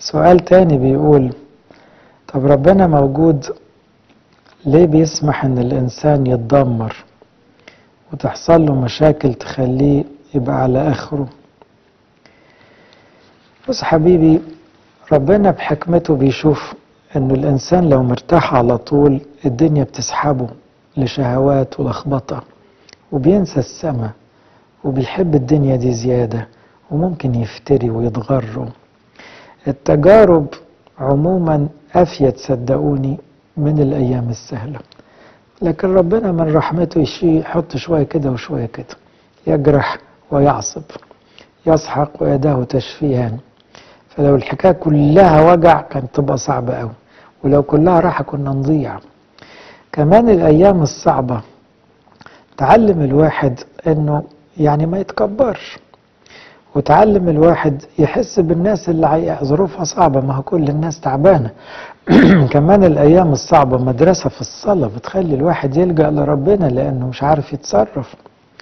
سؤال تاني بيقول طب ربنا موجود ليه بيسمح ان الانسان يتدمر وتحصل له مشاكل تخليه يبقى على اخره بص حبيبي ربنا بحكمته بيشوف ان الانسان لو مرتاح على طول الدنيا بتسحبه لشهوات ولخبطة وبينسى السماء وبيحب الدنيا دي زيادة وممكن يفتري ويتغروا التجارب عموما أفيد صدقوني من الأيام السهلة لكن ربنا من رحمته يشي يحط شوية كده وشوية كده يجرح ويعصب يسحق ويداه تشفيان فلو الحكاية كلها وجع كانت تبقى صعبة قوي ولو كلها راحة كنا نضيع كمان الأيام الصعبة تعلم الواحد أنه يعني ما يتكبرش وتعلم الواحد يحس بالناس اللي ظروفها صعبة ما هو كل الناس تعبانة كمان الأيام الصعبة مدرسة في الصلاة بتخلي الواحد يلجأ لربنا لأنه مش عارف يتصرف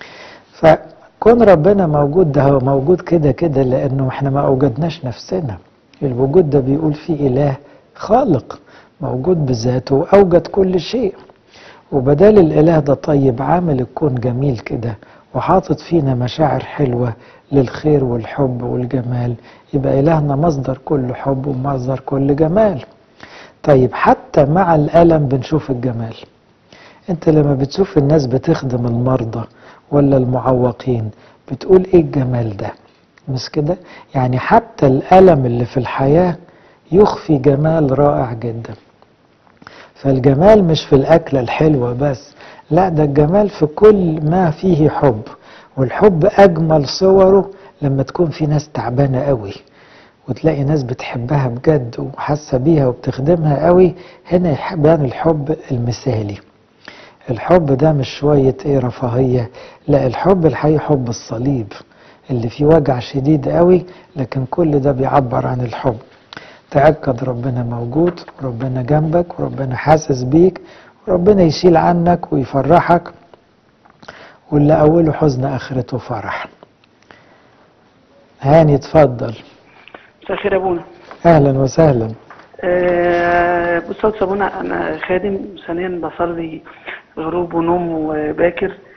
فكون ربنا موجود ده هو موجود كده كده لأنه احنا ما أوجدناش نفسنا الوجود ده بيقول فيه إله خالق موجود بذاته وأوجد كل شيء وبدال الإله ده طيب عامل الكون جميل كده وحاطط فينا مشاعر حلوة للخير والحب والجمال يبقى إلهنا مصدر كل حب ومصدر كل جمال طيب حتى مع الألم بنشوف الجمال انت لما بتشوف الناس بتخدم المرضى ولا المعوقين بتقول ايه الجمال ده مش كده يعني حتى الألم اللي في الحياة يخفي جمال رائع جدا فالجمال مش في الأكلة الحلوة بس لا ده الجمال في كل ما فيه حب والحب أجمل صوره لما تكون في ناس تعبانة قوي وتلاقي ناس بتحبها بجد وحاسة بيها وبتخدمها قوي هنا يبان الحب المثالي الحب ده مش شوية ايه رفاهية لا الحب الحقيقي حب الصليب اللي فيه وجع شديد قوي لكن كل ده بيعبر عن الحب تأكد ربنا موجود وربنا جنبك وربنا حاسس بيك وربنا يشيل عنك ويفرحك واللي أوله حزن آخرته فرح هاني اتفضل مساء الخير يا ابونا أهلا وسهلا أه بص يا ابونا انا خادم ثانيا بصلي غروب ونوم وباكر